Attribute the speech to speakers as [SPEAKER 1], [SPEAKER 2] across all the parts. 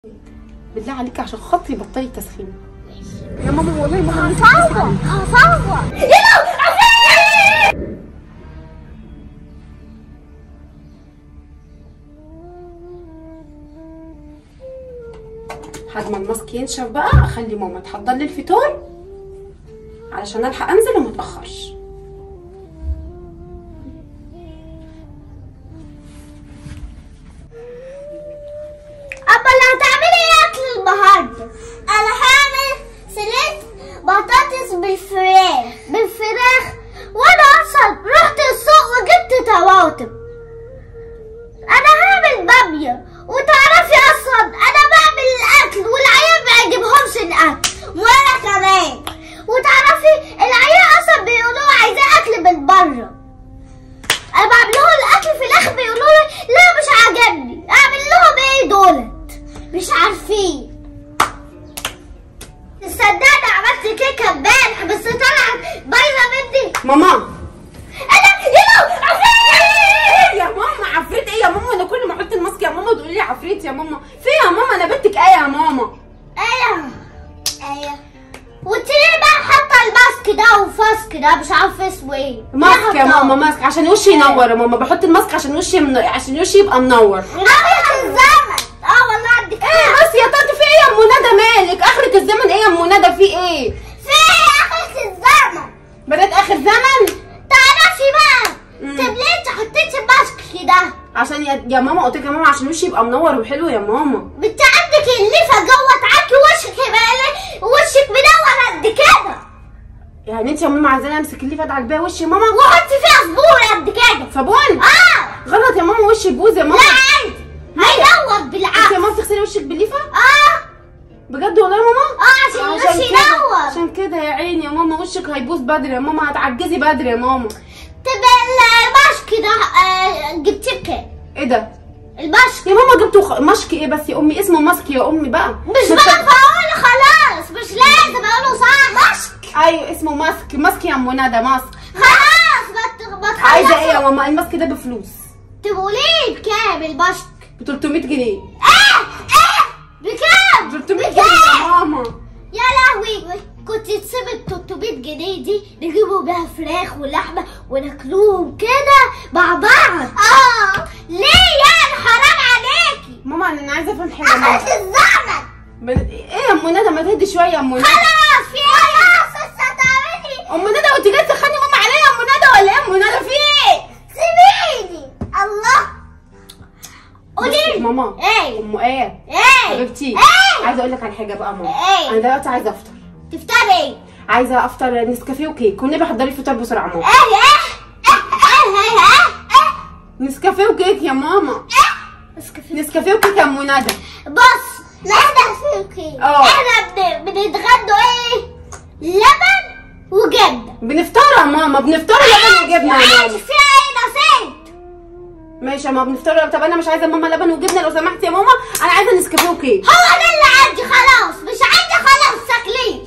[SPEAKER 1] بالله عليك عشان خاطري بطلي التسخين يا ماما والله ماما
[SPEAKER 2] هصور هصور
[SPEAKER 1] لحد ما الماسك ينشف بقى اخلي ماما تحضر لي الفطار علشان الحق انزل وما اتاخرش
[SPEAKER 2] أبا اللي هتعملي ايه أكل النهاردة؟ أنا هعمل سلطة بطاطس بالفراخ بالفراخ وأنا أصلا رحت السوق وجبت طماطم أنا هعمل بامية وتعرفي أصلا أنا بعمل الأكل والعيال ما يعجبهمش الأكل وأنا كمان وتعرفي العيال أصلا بيقولوا عايزين أكل من بره انا بعمل لهم الاكل في الاخر بيقولوا لي لا مش عاجبني اعمل لهم ايه دولت مش عارفين تصدقني عملت كيكه امبارح بس طلعت بايظه مني
[SPEAKER 1] ماما
[SPEAKER 2] انا يلو عفريت
[SPEAKER 1] يا ماما عفريت ايه يا ماما انا كل ما احط الماسك يا ماما تقولي لي عفريت يا ماما في يا ماما انا بنتك ايه يا ماما
[SPEAKER 2] ايوه ايوه وانت ليه بقى حاطه الماسك ده وفاسك ده مش عارفه اسمه ايه
[SPEAKER 1] ماسك يا ماما ماسك عشان وشي ينور يا ماما بحط الماسك عشان وشي من... عشان وشي يبقى منور
[SPEAKER 2] اخر الزمن اه والله عندك
[SPEAKER 1] ايه بس يا طنط في ايه يا ام ندى مالك اخرة الزمن ايه يا ام ندى في ايه
[SPEAKER 2] في اخر الزمن
[SPEAKER 1] بنات اخر زمن
[SPEAKER 2] تعرفي بقى
[SPEAKER 1] مم.
[SPEAKER 2] طب ليه انت حطيتي الماسك ده
[SPEAKER 1] عشان يا, يا ماما قلت لك يا ماما عشان وشي يبقى منور وحلو يا ماما
[SPEAKER 2] انت عندك الليفه جوه تعاكي وشك يبقى ليه- وشك منور قد كده
[SPEAKER 1] يعني انت يا ماما عايزاني امسك الليفه ادعك بيها وشي يا ماما
[SPEAKER 2] وحطي فيها صبور قد كده
[SPEAKER 1] صابون
[SPEAKER 2] اه
[SPEAKER 1] غلط يا ماما وشي يبوظ يا
[SPEAKER 2] لا
[SPEAKER 1] ماما
[SPEAKER 2] عادي هينور
[SPEAKER 1] انت يا
[SPEAKER 2] بالعكس
[SPEAKER 1] ماما بتغسلي وشك بالليفه
[SPEAKER 2] اه
[SPEAKER 1] بجد والله يا ماما
[SPEAKER 2] اه عشان وشي
[SPEAKER 1] كده
[SPEAKER 2] ينور
[SPEAKER 1] عشان كده يا عيني يا ماما وشك هيبوظ بدري يا ماما هتعجزي بدري يا ماما
[SPEAKER 2] طب الماسك ده آه، جبتيه بكام؟
[SPEAKER 1] ايه ده
[SPEAKER 2] الماسك
[SPEAKER 1] يا ماما جبتوا خ... مشك ايه بس يا امي اسمه ماسك يا امي بقى
[SPEAKER 2] مش
[SPEAKER 1] ما
[SPEAKER 2] بعرف
[SPEAKER 1] ت-
[SPEAKER 2] اقول خلاص مش لازم اقوله صح ماسك
[SPEAKER 1] ايوه اسمه ماسك ماسك يا ام ندى ماسك
[SPEAKER 2] خلاص ما ت- ما تخلصوا
[SPEAKER 1] عايزه ايه يا ماما الماسك ده بفلوس
[SPEAKER 2] تقولي لي بكام الماسك؟
[SPEAKER 1] ب 300 جنيه
[SPEAKER 2] ايه ايه بكام
[SPEAKER 1] 300 جنيه يا ماما
[SPEAKER 2] يا لهوي كنت تسيب ال 300 جنيه دي نجيبوا بيها فراخ ولحمه وناكلوهم كده مع بعض اه ليه يعني حرام عليكي
[SPEAKER 1] ماما انا عايزه افهم حاجه يا ماما
[SPEAKER 2] اخذت الزمن
[SPEAKER 1] بنت- ايه يا ام ندى ما تهدي شويه يا ام ندى
[SPEAKER 2] خلاص في ايه خلاص هتعملي
[SPEAKER 1] ام ندى وانت جايه تسخني ماما عليا يا ام ندى ولا ايه يا ام ندى في ايه
[SPEAKER 2] سيبيني الله قولي
[SPEAKER 1] بصي
[SPEAKER 2] لي
[SPEAKER 1] ماما
[SPEAKER 2] ايه
[SPEAKER 1] ام ايه
[SPEAKER 2] ايه
[SPEAKER 1] حبيبتي
[SPEAKER 2] ايه
[SPEAKER 1] عايزه اقول لك على حاجه بقى ماما
[SPEAKER 2] ايه
[SPEAKER 1] انا دلوقتي عايزه افطر
[SPEAKER 2] تفطري ايه
[SPEAKER 1] عايزه افطر نسكافيه وكيك والنبي حضري الفطار بسرعه ماما
[SPEAKER 2] ايه ايه ايه ايه ايه
[SPEAKER 1] نسكافيه وكيك يا ماما
[SPEAKER 2] ايه
[SPEAKER 1] نسكافيه وكيك يا ام ندى
[SPEAKER 2] بص احنا فيكي
[SPEAKER 1] اه.
[SPEAKER 2] احنا بن- بنتغدوا ايه لبن وجبنه
[SPEAKER 1] بنفطر يا ماما بنفطر لبن وجبنه يا
[SPEAKER 2] عادي
[SPEAKER 1] ماما
[SPEAKER 2] فيها ايه نسيت
[SPEAKER 1] ماشي يا ماما بنفطر طب انا مش عايزه ماما لبن وجبنه لو سمحتي يا ماما انا عايزه نسكافيه وكيك
[SPEAKER 2] هو ده اللي عندي خلاص مش عندي خلاص تاكليش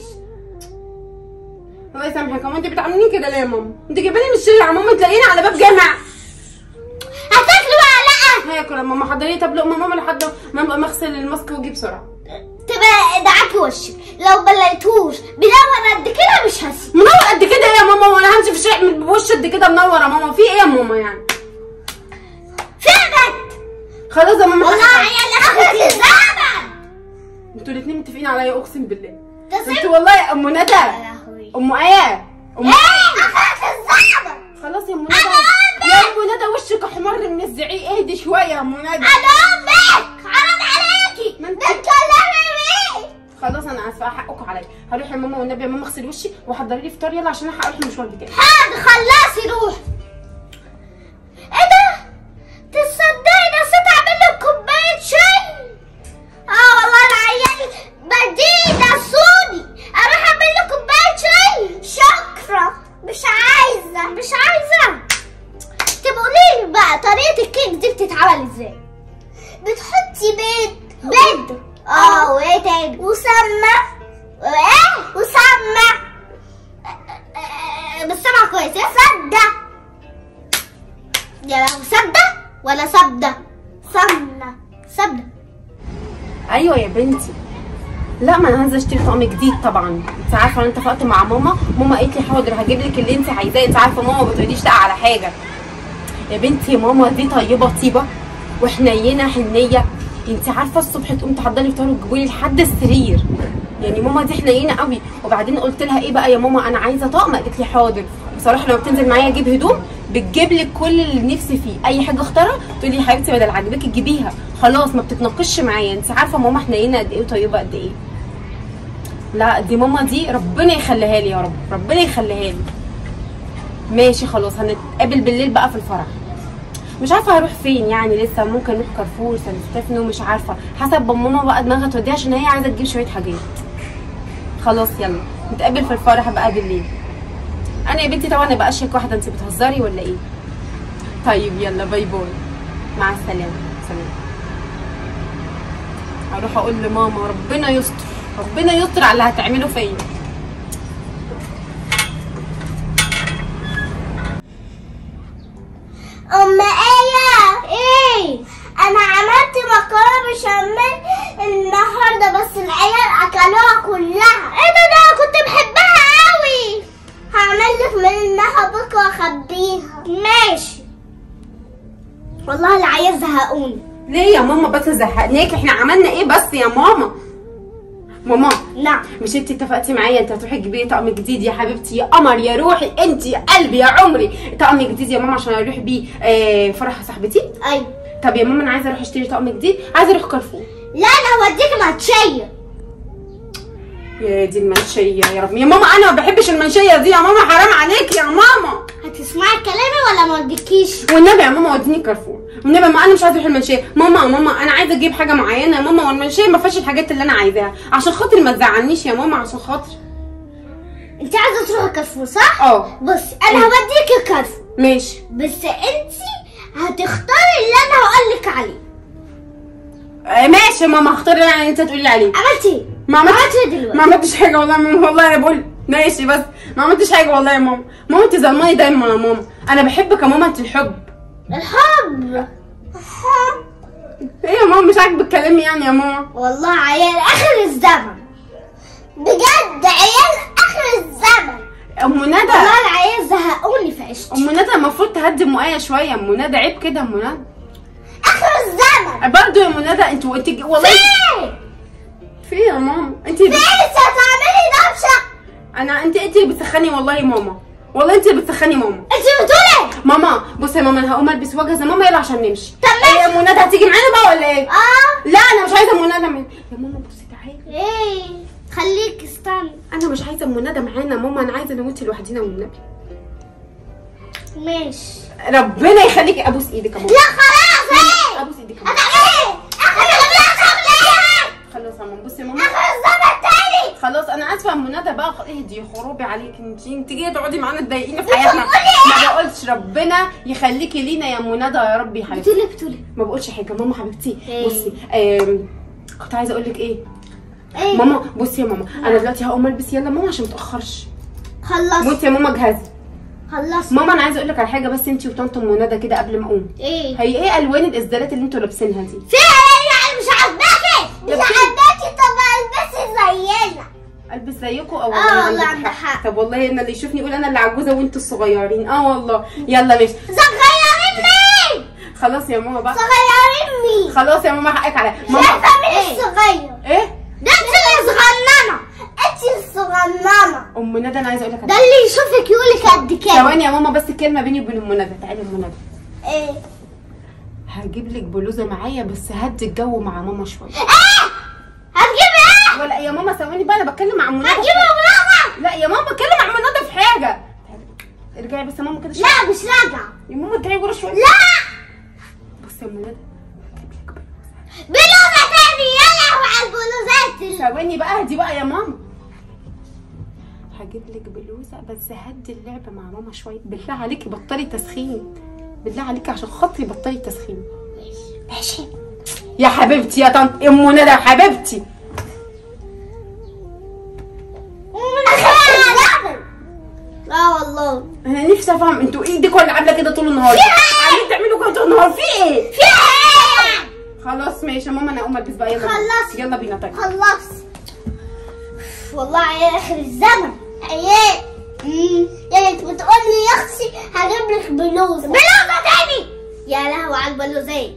[SPEAKER 1] الله يسامحك هو انت بتعامليني كده ليه يا ماما انت جايباني من الشارع يا ماما تلاقيني على باب جامع
[SPEAKER 2] هتاكلوا ولا لا
[SPEAKER 1] هاكل يا ماما حضري طب لقمه ماما لحد ما ابقى مغسل الماسك واجي بسرعه
[SPEAKER 2] تبقى ادعكي وشك لو بليتوش بلون قد كده مش هسيب
[SPEAKER 1] منور قد كده ايه يا ماما وانا همشي في الشارع من بوش قد كده منور يا ماما في ايه يا ماما يعني
[SPEAKER 2] فيها بنت
[SPEAKER 1] خلاص يا ماما
[SPEAKER 2] والله
[SPEAKER 1] حقك.
[SPEAKER 2] هي اللي اخذت الزمن
[SPEAKER 1] انتوا الاثنين متفقين عليا اقسم بالله
[SPEAKER 2] تصيب
[SPEAKER 1] انتوا والله يا ام ندى
[SPEAKER 2] يا لهوي
[SPEAKER 1] ام ايه ام
[SPEAKER 2] ايه اخذت الزمن
[SPEAKER 1] خلاص يا ام ندى
[SPEAKER 2] أنا أمك.
[SPEAKER 1] يا ام ندى وشك احمر من الزعيق اهدي شويه يا ام ندى
[SPEAKER 2] انا امك حرام عليكي
[SPEAKER 1] ما انت-
[SPEAKER 2] بتكلمي مين
[SPEAKER 1] خلاص انا اسفه حقكم عليا هروح يا ماما والنبي يا ماما اغسل وشي وحضري لي فطار يلا عشان الحق اروح المشوار بتاعي
[SPEAKER 2] حاضر خلصي روح ايه ده تصدقي نسيت اعمل لك كوبايه شاي اه والله العيال بديه نسوني اروح اعمل لك كوبايه شاي شكرا مش عايزه مش عايزه طب قولي لي بقى طريقه الكيك دي بتتعمل ازاي بتحطي بيض بيض اه وايه تاني وسمنه وايه وسمنه بس سمع كويس يا سدة يا لهوي سدة ولا سبدة سمنة سبدة
[SPEAKER 1] ايوه يا بنتي لا ما انا هنزل اشتري طقم جديد طبعا انت عارفه انا اتفقت مع ماما ماما قالت لي حاضر هجيب لك اللي انت عايزاه انت عارفه ماما ما بتقوليش لا على حاجه يا بنتي ماما دي طيبه طيبه وحنينه حنيه انت عارفه الصبح تقوم تحضري فطار وتجيبوا لي لحد السرير يعني ماما دي حنينه قوي وبعدين قلت لها ايه بقى يا ماما انا عايزه طقم قالت لي حاضر بصراحه لما بتنزل معايا اجيب هدوم بتجيب لي كل اللي نفسي فيه اي حاجه اختارها تقول لي يا حبيبتي بدل عجبك تجيبيها خلاص ما بتتناقش معايا انت عارفه ماما حنينه قد ايه وطيبه قد ايه لا دي ماما دي ربنا يخليها لي يا رب ربنا يخليها لي ماشي خلاص هنتقابل بالليل بقى في الفرح مش عارفه هروح فين يعني لسه ممكن نروح كارفور سان ستيفانو مش عارفه حسب ما ماما بقى دماغها توديها عشان هي عايزه تجيب شويه حاجات خلاص يلا نتقابل في الفرح بقى بالليل انا يا بنتي طبعا ابقى اشيك واحده انت بتهزري ولا ايه طيب يلا باي باي مع السلامه سلام هروح اقول لماما ربنا يستر ربنا يستر على اللي هتعمله فيا
[SPEAKER 2] ام ايه ايه انا عملت مكرونه بشاميل النهارده بس العيال اكلوها كلها ايه ده ده أنا كنت بحبها قوي هعمل لك منها بكره واخبيها ماشي والله العيال زهقوني
[SPEAKER 1] ليه يا ماما بس زهقناك احنا عملنا ايه بس يا ماما ماما
[SPEAKER 2] نعم
[SPEAKER 1] مش انت اتفقتي معايا انت هتروحي تجيبي لي طقم جديد يا حبيبتي يا قمر يا روحي انت يا قلبي يا عمري طقم جديد يا ماما عشان اروح بيه آه فرح صاحبتي
[SPEAKER 2] ايوه
[SPEAKER 1] طب يا ماما انا عايزه اروح اشتري طقم جديد عايزه اروح كارفور
[SPEAKER 2] لا انا هوديك ماتشيه
[SPEAKER 1] يا دي المنشيه يا رب يا ماما انا ما بحبش المنشيه دي يا ماما حرام عليك يا ماما
[SPEAKER 2] هتسمعي كلامي ولا ما اوديكيش
[SPEAKER 1] والنبي يا ماما وديني كارفور والنبي ما انا مش عايزه اروح المنشيه ماما ماما انا عايزه اجيب حاجه معينه يا ماما والمنشيه ما فيهاش الحاجات اللي انا عايزاها عشان خاطر ما تزعلنيش يا ماما عشان خاطر
[SPEAKER 2] انت عايزه تروحي كارفور صح
[SPEAKER 1] اه
[SPEAKER 2] بصي انا هوديكي كارفور
[SPEAKER 1] ماشي
[SPEAKER 2] بس انت هتختاري اللي انا هقولك عليه
[SPEAKER 1] آه ماشي يا ماما هختار اللي يعني انت تقولي لي عليه
[SPEAKER 2] عملتي ايه؟
[SPEAKER 1] ما عملتش
[SPEAKER 2] عملتي ايه دلوقتي؟
[SPEAKER 1] ما عملتش حاجه والله يا ماما والله انا بقول ماشي بس ما عملتش حاجه والله يا ماما ماما انت ظلماني دايما يا ماما انا بحبك يا ماما انت الحب
[SPEAKER 2] الحب الحب
[SPEAKER 1] ايه يا ماما مش عاجبك كلامي يعني يا ماما
[SPEAKER 2] والله عيال اخر الزمن بجد عيال اخر الزمن
[SPEAKER 1] ام ندى
[SPEAKER 2] والله العيال زهقوني في عيشتي
[SPEAKER 1] ام ندى المفروض تهدي ام ايه شويه ام ندى عيب كده ام ندى
[SPEAKER 2] اخر الزمن
[SPEAKER 1] برضه يا ام ندى انت انت والله
[SPEAKER 2] فين؟
[SPEAKER 1] في إيه يا ماما انت
[SPEAKER 2] فين انت هتعملي دوشه؟
[SPEAKER 1] انا انت انت اللي بتسخني والله يا ماما والله انت اللي بتسخني ماما
[SPEAKER 2] انت بتقولي ايه؟
[SPEAKER 1] ماما بصي يا ماما انا هقوم البس واجهز يا ماما يلا عشان نمشي
[SPEAKER 2] طب ماشي.
[SPEAKER 1] ايه يا ام ندى هتيجي معانا بقى ولا ايه
[SPEAKER 2] اه
[SPEAKER 1] لا انا مش عايزه ام ندى من... يا ماما بصي تعالي
[SPEAKER 2] ايه خليك استنى
[SPEAKER 1] انا مش عايزه ام ندى معانا ماما انا عايزه انا وانت لوحدينا والنبي
[SPEAKER 2] ماشي
[SPEAKER 1] ربنا يخليكي ابوس ايدك يا ماما
[SPEAKER 2] لا خلاص ايه
[SPEAKER 1] ابوس ايدك يا ماما
[SPEAKER 2] هتعملي ايه؟ اخر الزمن
[SPEAKER 1] خلاص يا ماما بصي يا ماما
[SPEAKER 2] اخر الزمن تاني
[SPEAKER 1] خلاص انا اسفه يا ام ندى بقى خ- اهدي يا خروبي عليك انت انت جايه تقعدي معانا تضايقينا في حياتنا ما بقولش ربنا يخليكي لينا يا ام ندى يا رب يا حبيبتي
[SPEAKER 2] بتقولي بتقولي
[SPEAKER 1] ما بقولش حاجه ماما حبيبتي
[SPEAKER 2] إيه؟
[SPEAKER 1] بصي آم، كنت عايزه اقول لك ايه
[SPEAKER 2] ايه
[SPEAKER 1] ماما بصي يا ماما انا دلوقتي هقوم البس يلا ماما عشان ما اتاخرش
[SPEAKER 2] خلص
[SPEAKER 1] وانت يا ماما جهزي
[SPEAKER 2] خلص
[SPEAKER 1] ماما انا عايزه اقول لك على حاجه بس انت وطنط ام ندى كده قبل ما اقوم
[SPEAKER 2] ايه
[SPEAKER 1] هي ايه الوان الازدالات اللي انتوا لابسينها دي
[SPEAKER 2] في ايه يعني مش عاجباكي مش
[SPEAKER 1] يا بنتي.
[SPEAKER 2] عاجباكي طب البسي زينا
[SPEAKER 1] البس زيكم او
[SPEAKER 2] آه والله عندك حق.
[SPEAKER 1] طب والله انا اللي يشوفني يقول انا اللي عجوزه وانتوا الصغيرين اه والله يلا ماشي
[SPEAKER 2] صغيرين مين
[SPEAKER 1] خلاص يا ماما بقى
[SPEAKER 2] صغيرين مين
[SPEAKER 1] خلاص يا ماما حقك عليا
[SPEAKER 2] شايفه
[SPEAKER 1] ماما
[SPEAKER 2] مين الصغير
[SPEAKER 1] ايه
[SPEAKER 2] ده انت اللي صغننه انت الصغننه
[SPEAKER 1] ام ندى انا عايزه اقول لك
[SPEAKER 2] ده اللي يشوفك يقولك قد كده
[SPEAKER 1] ثواني يا ماما بس كلمه بيني وبين ام ندى تعالي يا ام ندى
[SPEAKER 2] ايه
[SPEAKER 1] هجيب لك بلوزه معايا بس هدي الجو مع ماما شويه
[SPEAKER 2] ايه هتجيبي ايه
[SPEAKER 1] ولا يا ماما ثواني بقى انا بتكلم مع ام ندى في
[SPEAKER 2] هتجيبي
[SPEAKER 1] حاجة.
[SPEAKER 2] بلوزه
[SPEAKER 1] لا يا ماما بتكلم مع ام ندى في حاجه ارجعي بس يا ماما كده شويه
[SPEAKER 2] لا مش راجعه
[SPEAKER 1] يا ماما ارجعي ورا شويه
[SPEAKER 2] لا
[SPEAKER 1] بصي يا ام ندى هجيب لك بلوزة.
[SPEAKER 2] بلوزه تاني يا لهوي على البلوزات اللي-
[SPEAKER 1] ثواني بقى اهدي بقى يا ماما هجيب لك بلوزه بس هدي اللعبه مع ماما شويه بالله عليكي بطلي تسخين بالله عليكي عشان خاطري بطلي تسخين
[SPEAKER 2] ماشي
[SPEAKER 1] يا حبيبتي يا طنط ام ندى يا حبيبتي
[SPEAKER 2] لا والله
[SPEAKER 1] انا نفسي افهم انتوا ايدك ولا عامله كده طول النهار
[SPEAKER 2] في إيه؟
[SPEAKER 1] عاملين تعملوا كده طول النهار في ايه
[SPEAKER 2] في ايه
[SPEAKER 1] خلاص ماشي يا ماما انا اقوم البس بقى يلا
[SPEAKER 2] خلصي.
[SPEAKER 1] يلا بينا طيب
[SPEAKER 2] خلص والله يا اخر الزمن ايه امم يا ريت بتقول لي يا اختي هجيب لك بلوزه بلوزه تاني يا لهوي على البلوزات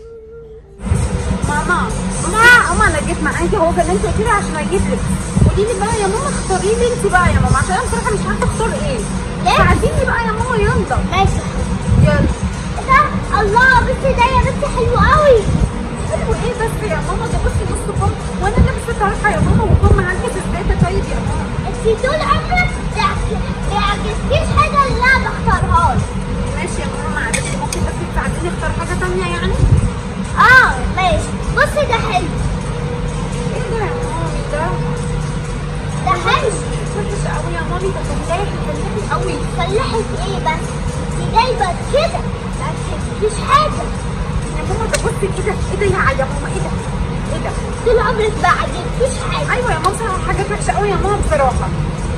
[SPEAKER 1] ماما ماما ماما انا جيت معاكي هو كان انت قلت لي عشان اجيب لك قولي لي بقى يا ماما اختاري لي انت بقى يا ماما عشان انا بصراحه مش عارفه اختار ايه
[SPEAKER 2] ليه؟
[SPEAKER 1] ساعديني بقى يا ماما يلا
[SPEAKER 2] ماشي
[SPEAKER 1] يلا
[SPEAKER 2] ده الله بصي ده يا بنتي حلو قوي
[SPEAKER 1] حلو ايه بس يا ماما ده بصي نص كم وانا لابسه طرحه يا ماما وكم معاكي في الزيت طيب يا ماما
[SPEAKER 2] انت طول عمرك ما عجبتكيش حاجه اللي انا بختارها لك
[SPEAKER 1] ماشي يا ماما معلش ممكن بس تساعديني اختار حاجه تانية يعني
[SPEAKER 2] اه ماشي بصي ده حلو
[SPEAKER 1] ايه ده يا مامي ده
[SPEAKER 2] ده حلو
[SPEAKER 1] وحش قوي يا مامي ده فلاحي فلاحي قوي
[SPEAKER 2] فلاحة ايه بس دي جايبه كده ما عجبتكيش حاجه
[SPEAKER 1] يا ماما ده بصي كده ايه ده يا يا ماما ايه ده ايه ده
[SPEAKER 2] طول عمرك ما عجبتكيش حاجه
[SPEAKER 1] ايوه يا ماما بصراحه حاجات وحشه قوي يا ماما بصراحه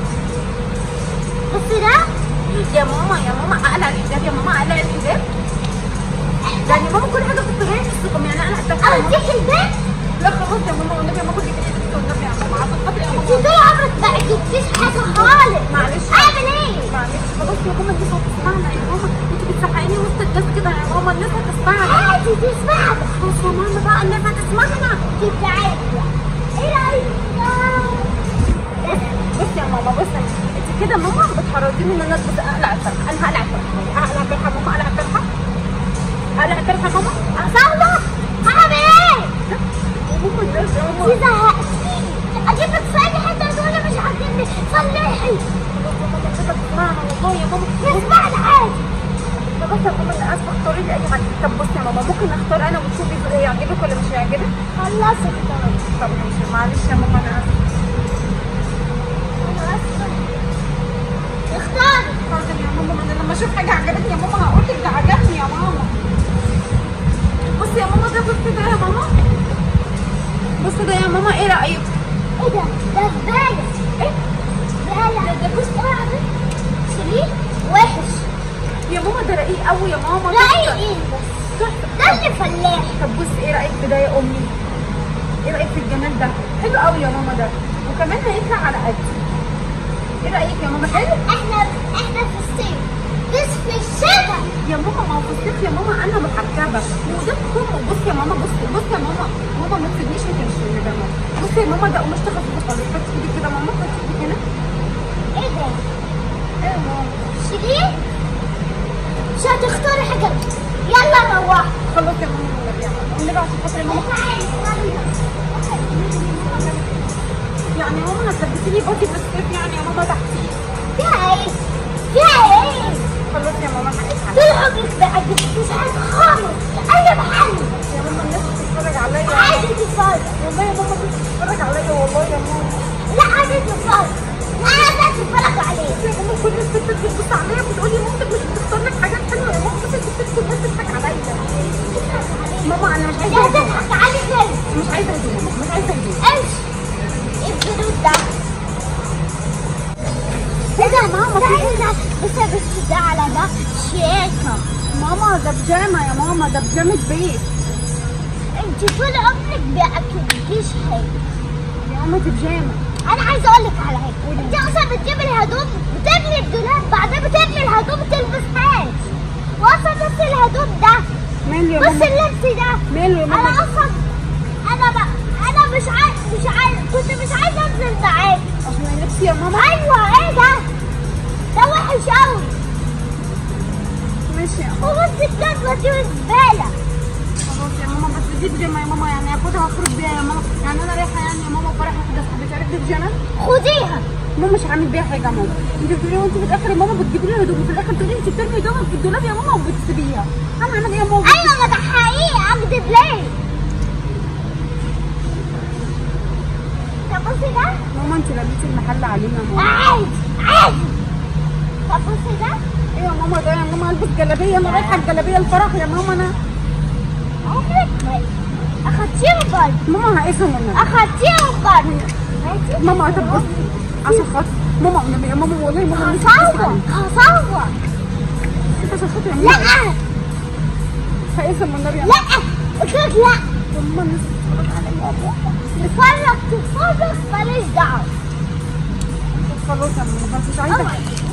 [SPEAKER 2] بصي ده
[SPEAKER 1] يا ماما يا ماما اقلع الحجاب يا ماما اقلع الحجاب يعني ماما كل حاجه في الطبيعي تستقم يعني انا اتفق
[SPEAKER 2] اوديك البيت
[SPEAKER 1] لا خلاص يا ماما والنبي يا ماما خدي كده والنبي يا ماما عشان خاطري يا
[SPEAKER 2] انت
[SPEAKER 1] ماما
[SPEAKER 2] طول عمرك ما عجبتكيش حاجه خالص
[SPEAKER 1] معلش.
[SPEAKER 2] اعمل ايه
[SPEAKER 1] معلش خلاص يا ماما الناس هتسمعنا يا ماما انت بتسحقيني وسط الناس كده يا ماما الناس هتسمعنا
[SPEAKER 2] عادي تسمعك
[SPEAKER 1] خلاص يا ماما بقى الناس هتسمعنا
[SPEAKER 2] انت عادي ايه رايك
[SPEAKER 1] بصي يا ماما بصي انت كده ماما بتحرضيني ان انا البس اقلع الطرحه انا هقلع الطرحه اقلع الطرحه ماما اقلع الطرحه اقلع الطرحه ماما
[SPEAKER 2] صاحبك هعمل ايه
[SPEAKER 1] ماما الناس يا ماما
[SPEAKER 2] انت زهقتيني اجيب لك في اي حته تقول مش عاجبني صلحي
[SPEAKER 1] تسمعنا والله يا ماما
[SPEAKER 2] اسمعني عادي
[SPEAKER 1] بس يا ماما انا اسفه اختاري لي اي حاجه طب بصي يا ماما ممكن اختار انا وتشوفي ايه يعجبك ولا مش هيعجبك
[SPEAKER 2] خلصت
[SPEAKER 1] طب ماشي معلش يا ماما انا اسفه
[SPEAKER 2] اختاري
[SPEAKER 1] حاضر يا ماما ما انا لما اشوف حاجه عجبتني يا ماما هقول لك ده عجبني يا ماما بصي يا ماما ده بصي ده يا ماما بصي ده يا ماما ايه رايك
[SPEAKER 2] ايه ده ده زباله ايه زباله ده بص اعمل شريك وحش
[SPEAKER 1] يا ماما ده رقيق قوي يا ماما
[SPEAKER 2] لا ايه
[SPEAKER 1] تحفة.
[SPEAKER 2] ايه بس
[SPEAKER 1] تحفة.
[SPEAKER 2] ده اللي فلاح
[SPEAKER 1] طب بصي ايه رايك في ده يا امي ايه رايك في الجمال ده حلو قوي يا ماما ده وكمان هيطلع على قدي ايه رايك يا ماما حلو
[SPEAKER 2] احنا احنا في الصيف بس في الشتاء
[SPEAKER 1] يا ماما ما هو في الصيف يا ماما انا محجبه وده كم بصي يا ماما بصي بصي يا ماما ماما ما تسيبنيش انت مش في ده ماما بصي يا ماما ده قماش خفيف خالص حطي ايدك كده ماما حطي ايدك هنا
[SPEAKER 2] ايه ده
[SPEAKER 1] ايه يا ماما
[SPEAKER 2] شريك مش هتختاري حاجه يلا روح
[SPEAKER 1] خلاص يا ماما والنبي يا ماما والنبي عشان خاطر يا ماما يعني يا ماما هتلبسي لي بادي في الصيف يعني يا ماما تحتيه
[SPEAKER 2] فيها ايه فيها ايه
[SPEAKER 1] خلاص يا ماما هنضحك
[SPEAKER 2] طول عمرك ما عجبتكيش حاجه خالص اي محل
[SPEAKER 1] يا ماما الناس بتتفرج عليا
[SPEAKER 2] عادي تتفرج
[SPEAKER 1] والله يا ماما بتتفرج عليا والله يا ماما
[SPEAKER 2] لا عادي تتفرج عادي تتفرج عليه
[SPEAKER 1] يا ماما كل الستات بتبص عليا بتقولي مامتك مش بتختار لك حاجات حلوه يا ماما بس الستات كلها بتضحك عليا ماما انا مش
[SPEAKER 2] انت
[SPEAKER 1] عايزه هدوم.
[SPEAKER 2] هتضحك عليه فين
[SPEAKER 1] مش عايزه هدوم مش عايزه هدوم
[SPEAKER 2] امشي ايه البنود ده ايه ده ماما في ده بس بس ده على ده شياكه
[SPEAKER 1] ماما ده بيجامه يا ماما ده بيجامه بيت
[SPEAKER 2] انت طول عمرك ما اكلتكيش حاجه
[SPEAKER 1] يا ماما دي بيجامه
[SPEAKER 2] انا عايزه اقول لك على حاجه انت اصلا بتجيبي الهدوم بتملي الدولاب بعدين بتملي الهدوم تلبسهاش واصلا بس الهدوم ده
[SPEAKER 1] ماله يا
[SPEAKER 2] بس
[SPEAKER 1] ماما
[SPEAKER 2] اللبس ده
[SPEAKER 1] ماله يا
[SPEAKER 2] انا
[SPEAKER 1] ماما
[SPEAKER 2] اصلا انا بقى انا مش عايز مش عايز كنت مش عايزه انزل معاك
[SPEAKER 1] عشان اللبس يا ماما
[SPEAKER 2] ايوه ايه ده ده وحش قوي
[SPEAKER 1] ماشي يا ماما
[SPEAKER 2] وبص الجزمه دي زباله
[SPEAKER 1] خلاص يا ماما بس دي بيجامه يا ماما يعني هاخدها واخرج بيها يا ماما يعني انا رايحه يعني يا ماما فرح واحده صاحبتي عرفت دي بيجامه
[SPEAKER 2] خديها
[SPEAKER 1] ماما مش هعمل بيها حاجه يا ماما انت بتقولي وانت في الاخر يا ماما بتجيبي لي هدوم وفي الاخر تقولي انت بترمي هدومك في الدولاب يا ماما وبتسيبيها انا اعمل ايه يا ماما
[SPEAKER 2] ايوه ما ده حقيقي اكذب ليه طب بصي ده
[SPEAKER 1] ماما انت لبيتي المحل علينا يا ماما
[SPEAKER 2] عادي عادي طب بصي ده
[SPEAKER 1] ايه يا ماما ده يا ماما البس جلابيه انا رايحه الجلابيه الفرح يا ماما انا
[SPEAKER 2] عمرك ما اخدتيهم برضه
[SPEAKER 1] ماما هقيسها منها
[SPEAKER 2] اخدتيهم برضه
[SPEAKER 1] ماما طب بص عشان خاطر ماما والنبي يا ماما والله ماما نفسي
[SPEAKER 2] هصور هصور
[SPEAKER 1] انت عشان خاطر يا
[SPEAKER 2] لا
[SPEAKER 1] ماما هقيسها من النبي يا
[SPEAKER 2] لا قلت لك لا
[SPEAKER 1] ماما الناس بتتفرج عليا
[SPEAKER 2] تتفرج تتفرج ماليش دعوة
[SPEAKER 1] خلاص يا ماما خلاص مش عايزه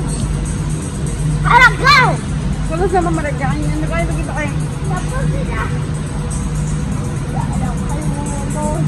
[SPEAKER 2] هرجعهم
[SPEAKER 1] خلاص يا ماما رجعيني انا عايزه اجيب عين
[SPEAKER 2] طب بصي ده لا لو خلوا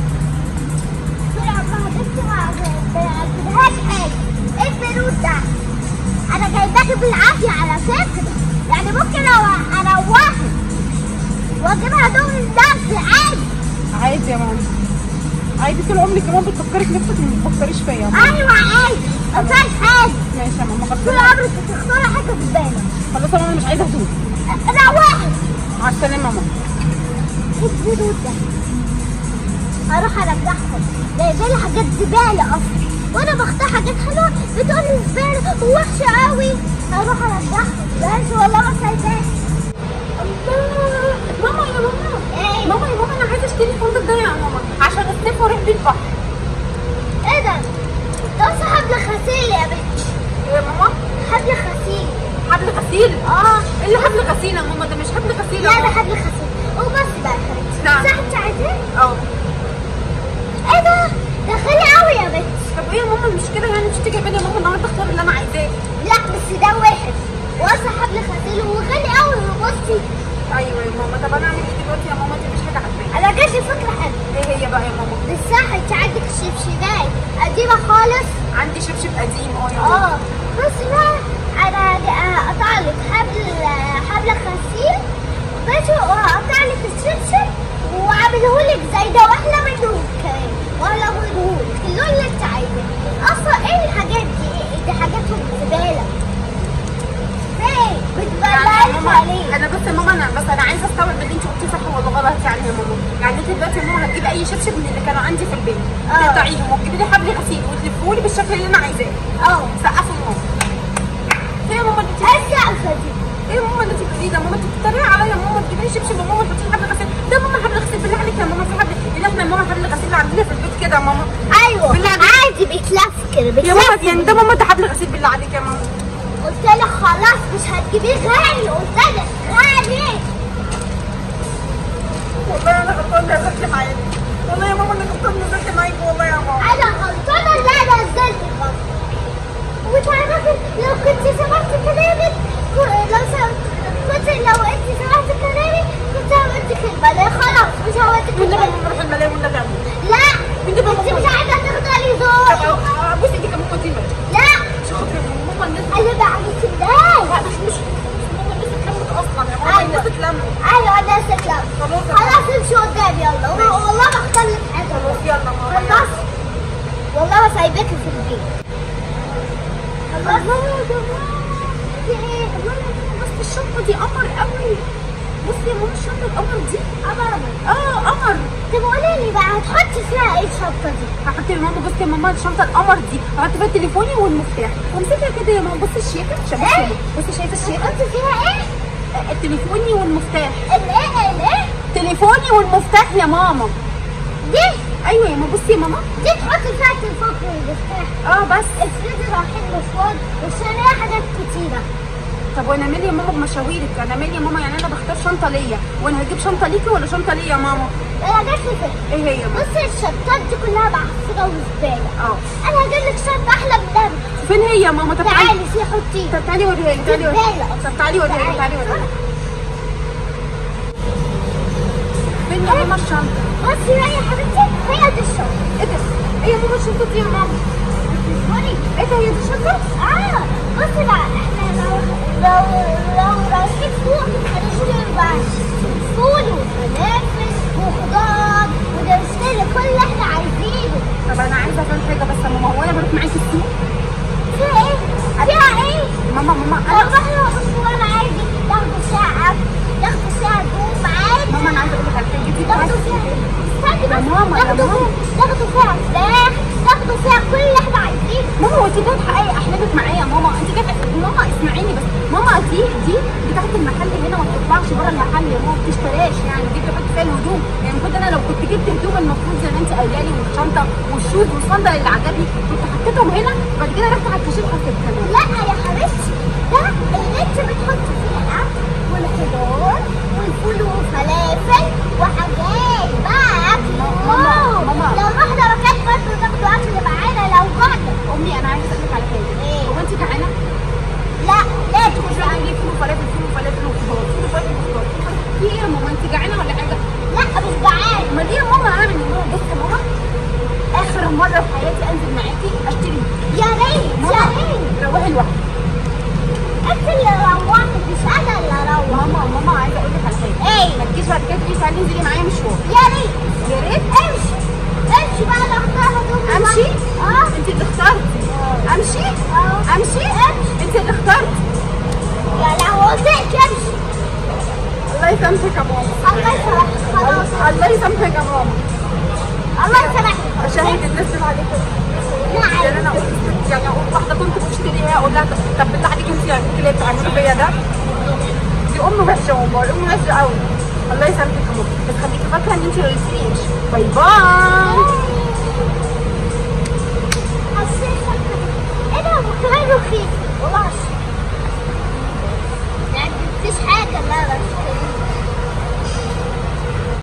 [SPEAKER 2] بسرعة ما هتبكي ما هتجيبهاش حاجة ايه البرود ده انا جايباكي بالعافية على فكرة يعني ممكن أو- اروحك واجيبها دون النفس عادي
[SPEAKER 1] عادي يا ماما عادي طول عمرك كمان بتفكري في نفسك ما بتفكريش فيا يا ماما
[SPEAKER 2] ايوه عادي ما فيهاش حاجة
[SPEAKER 1] ماشي يا ماما
[SPEAKER 2] طول
[SPEAKER 1] خلاص
[SPEAKER 2] عمرك بتختاري حاجة في بالك
[SPEAKER 1] خلاص يا ماما مش عايزه هدوء
[SPEAKER 2] روحي
[SPEAKER 1] مع السلامه يا ماما
[SPEAKER 2] ايه البرود ده هروح ارجعهم جايبالي حاجات زبالة اصلا وانا بختار حاجات حلوة بتقولي زبالة ووحشة قوي هروح ارجعهم بس والله ما سايباك
[SPEAKER 1] ماما يا ماما
[SPEAKER 2] ايه
[SPEAKER 1] ماما يا ماما انا عايزه اشتري فندق ده يا ماما عشان الصيف واروح بيه البحر
[SPEAKER 2] ايه ده ده أصل حبل غسيل يا بنتي
[SPEAKER 1] يا ماما
[SPEAKER 2] حبل غسيل
[SPEAKER 1] حبل غسيل
[SPEAKER 2] اه
[SPEAKER 1] ايه اللي حبل غسيل يا ماما ده مش حبل غسيل يا
[SPEAKER 2] لا ده
[SPEAKER 1] ماما
[SPEAKER 2] حبل غسيل وبس بقى يا حبيبتي
[SPEAKER 1] نعم.
[SPEAKER 2] صح انت عايزاه
[SPEAKER 1] اه
[SPEAKER 2] ايه ده ده غالي قوي يا بنتي
[SPEAKER 1] طب ايه يا ماما مش كده يعني مش انت جايبه لي يا ماما النهارده اختار اللي انا عايزاه
[SPEAKER 2] لا بس ده وحش واصل حبل غسيل وغالي قوي وبصي
[SPEAKER 1] ايوه يا ماما طب انا اعمل ايه دلوقتي يا ماما دي مش حاجه عاجباني
[SPEAKER 2] انا جات لي فكره حلوه
[SPEAKER 1] ايه هي بقى يا ماما
[SPEAKER 2] بالصح انت عندك الشبشبات قديمه خالص
[SPEAKER 1] عندي شبشب قديم اه يا ماما
[SPEAKER 2] اه بص بقى انا هقطع لك حبل حبل غسيل ماشي وهقطع لك الشبشب واعمله لك زي ده واحلى منه كمان واحلى منه لك اللون اللي انت عايزاه اصلا ايه الحاجات دي إيه دي حاجاتهم زباله فين
[SPEAKER 1] يعني يا
[SPEAKER 2] بتبلعي
[SPEAKER 1] ماما
[SPEAKER 2] عليه
[SPEAKER 1] انا بس يا ماما انا بس انا عايزه استوعب اللي انت قلتيه صح ولا غلط يعني يا ماما يعني انت دلوقتي يا ماما هتجيبي اي شبشب من اللي كانوا عندي في البيت
[SPEAKER 2] اه.
[SPEAKER 1] تقطعيهم وتجيبي لي حبل غسيل وتلفيه لي بالشكل اللي انا عايزاه
[SPEAKER 2] اه
[SPEAKER 1] سقفوا يا ماما ايه يا ماما اللي انت
[SPEAKER 2] ايه السقفه دي
[SPEAKER 1] ايه يا ماما اللي انت بتقوليه ده ماما انت بتتريقي عليا يا ماما تجيبي لي شبشب يا ماما تحطي لي حبل غسيل ده ماما حبل غسيل بالله عليك يا ماما في حبل اللي احنا يا ماما حبل غسيل اللي عندنا في البيت كده يا ماما
[SPEAKER 2] ايوه
[SPEAKER 1] بالله عليك.
[SPEAKER 2] عادي بيتلف كده
[SPEAKER 1] يا
[SPEAKER 2] بيتلف
[SPEAKER 1] ماما يعني ده ماما ده حبل غسيل بالله عليك يا ماما
[SPEAKER 2] قلت لك خلاص مش هتجيبيه غالي قلت لك غالي
[SPEAKER 1] والله انا غلطانه نزلت معاك والله يا ماما انا غلطانه نزلت معاك والله يا ماما
[SPEAKER 2] انا غلطانه اللي انا نزلت غلط وتعرفي لو كنت سمعت كلامك ك- لو سمعت كنت لو انت سمعت كلامي كنت عملت كلمه لا خلاص مش عملت
[SPEAKER 1] والنبي يا
[SPEAKER 2] كلمه
[SPEAKER 1] ماما نروح الملاهي والنبي يا ماما
[SPEAKER 2] لا
[SPEAKER 1] انت
[SPEAKER 2] انت
[SPEAKER 1] بقى-
[SPEAKER 2] مش عايزه تفضلي
[SPEAKER 1] طب
[SPEAKER 2] زور
[SPEAKER 1] أ- ابوس ايديك يا ماما دي
[SPEAKER 2] لا
[SPEAKER 1] مش خاطر يا ماما ماما الناس
[SPEAKER 2] انا بعمل كده
[SPEAKER 1] لا مش مش ماما الناس اتلمت اصلا يا ماما الناس اتلمت
[SPEAKER 2] ايوه انا سكلم
[SPEAKER 1] خلاص يا
[SPEAKER 2] خلاص امشي قدام يلا والله ما اختار لك حاجه
[SPEAKER 1] خلاص يلا ماما يلا.
[SPEAKER 2] خلاص والله ما سايباكي في البيت خلاص في ايه
[SPEAKER 1] بس الشنطه دي قمر قوي بصي يا ماما الشنطه القمر دي
[SPEAKER 2] قمر
[SPEAKER 1] اه قمر
[SPEAKER 2] طب قولي لي بقى هتحطي فيها ايه الشنطه دي
[SPEAKER 1] هحط يا ماما بصي يا ماما الشنطه القمر دي هحط فيها تليفوني والمفتاح وامسكها كده يا ماما بصي الشيكه شايفه
[SPEAKER 2] إيه؟
[SPEAKER 1] الشيكة؟ بصي شايفه الشيكه
[SPEAKER 2] هتحطي فيها ايه
[SPEAKER 1] آه، تليفوني والمفتاح
[SPEAKER 2] الايه الايه
[SPEAKER 1] تليفوني والمفتاح يا ماما
[SPEAKER 2] دي
[SPEAKER 1] ايوه يا ماما بصي يا ماما
[SPEAKER 2] دي تحطي فيها تليفون والمفتاح
[SPEAKER 1] اه بس
[SPEAKER 2] افرضي رايحين مشوار وشاريه حاجات كتيره
[SPEAKER 1] طب وانا مالي يا ماما بمشاويرك انا مالي يا ماما يعني انا بختار شنطه ليا وانا هجيب شنطه ليكي ولا شنطه ليا يا ماما
[SPEAKER 2] انا جات لي فكره
[SPEAKER 1] ايه هي يا ماما
[SPEAKER 2] بصي الشنطات دي كلها معفنه وزباله
[SPEAKER 1] اه
[SPEAKER 2] انا هجيب لك شنطه احلى من ده
[SPEAKER 1] فين هي يا ماما طب تعالي
[SPEAKER 2] تعالي في حطيه
[SPEAKER 1] طب تعالي وريها لي تعالي وريها
[SPEAKER 2] زبالة.
[SPEAKER 1] لي طب تعالي وريها لي تعالي وريها لي فين يا ماما الشنطه
[SPEAKER 2] بصي بقى يا حبيبتي هي دي الشنطه
[SPEAKER 1] ايه ده ايه يا ماما الشنطه دي يا ماما
[SPEAKER 2] وري
[SPEAKER 1] ايه ده هي دي الشنطه
[SPEAKER 2] اه بصي بقى احنا لو لو لو رايحين فوق هنشتري بقى فول وفلافل وخضار ونشتري كل اللي احنا عايزينه
[SPEAKER 1] طب انا عايزه افهم حاجه بس يا ماما هو انا بروح معاكي السوق
[SPEAKER 2] فيها ايه؟ فيها ايه؟
[SPEAKER 1] ماما ماما
[SPEAKER 2] لو
[SPEAKER 1] انا
[SPEAKER 2] رحنا مشوار عادي تاخدوا ساعة تاخدوا ساعة جوم عادي
[SPEAKER 1] ماما انا عايزه اقول لك على حاجه دي
[SPEAKER 2] تاخدوا فيها استني
[SPEAKER 1] يا
[SPEAKER 2] بس
[SPEAKER 1] ماما، يا
[SPEAKER 2] تاخدوا
[SPEAKER 1] ماما.
[SPEAKER 2] فيها تاخدوا فيها فراخ تاخدوا فيها كل اللي احنا عايزينه
[SPEAKER 1] ماما هو انت جايه تحققي احلامك معايا يا ماما انت جايه ماما اسمعيني بس ماما دي دي بتاعت المحل هنا ما بتطلعش بره المحل يا ماما ما بتشتراش يعني دي بتحط فيها الهدوم يعني المفروض انا لو كنت جبت هدوم المفروض زي ما انت قايله لي والشنطه والشوز والصندل اللي عجبني كنت حطيتهم هنا وبعد كده رحت على الكاشير حطيت كمان
[SPEAKER 2] لا يا حبيبتي ده اللي انت بتحطي فيه الاكل والخضار والفول وفلافل وحاجات
[SPEAKER 1] يسامحك يا ماما
[SPEAKER 2] الله يسامحك خلاص
[SPEAKER 1] الله يسامحك يا ماما
[SPEAKER 2] الله يسامحك
[SPEAKER 1] اشاهد الناس اللي عليك
[SPEAKER 2] نعم
[SPEAKER 1] يعني انا قلت يعني اقول واحده كنت بشتريها اقول لها طب بالله عليك انت يعني اللي بتعملوا فيا ده دي ام وحشه والله ام وحشه قوي الله يسامحك يا ماما بس خليكي فاكره ان انت ما قلتليش باي باي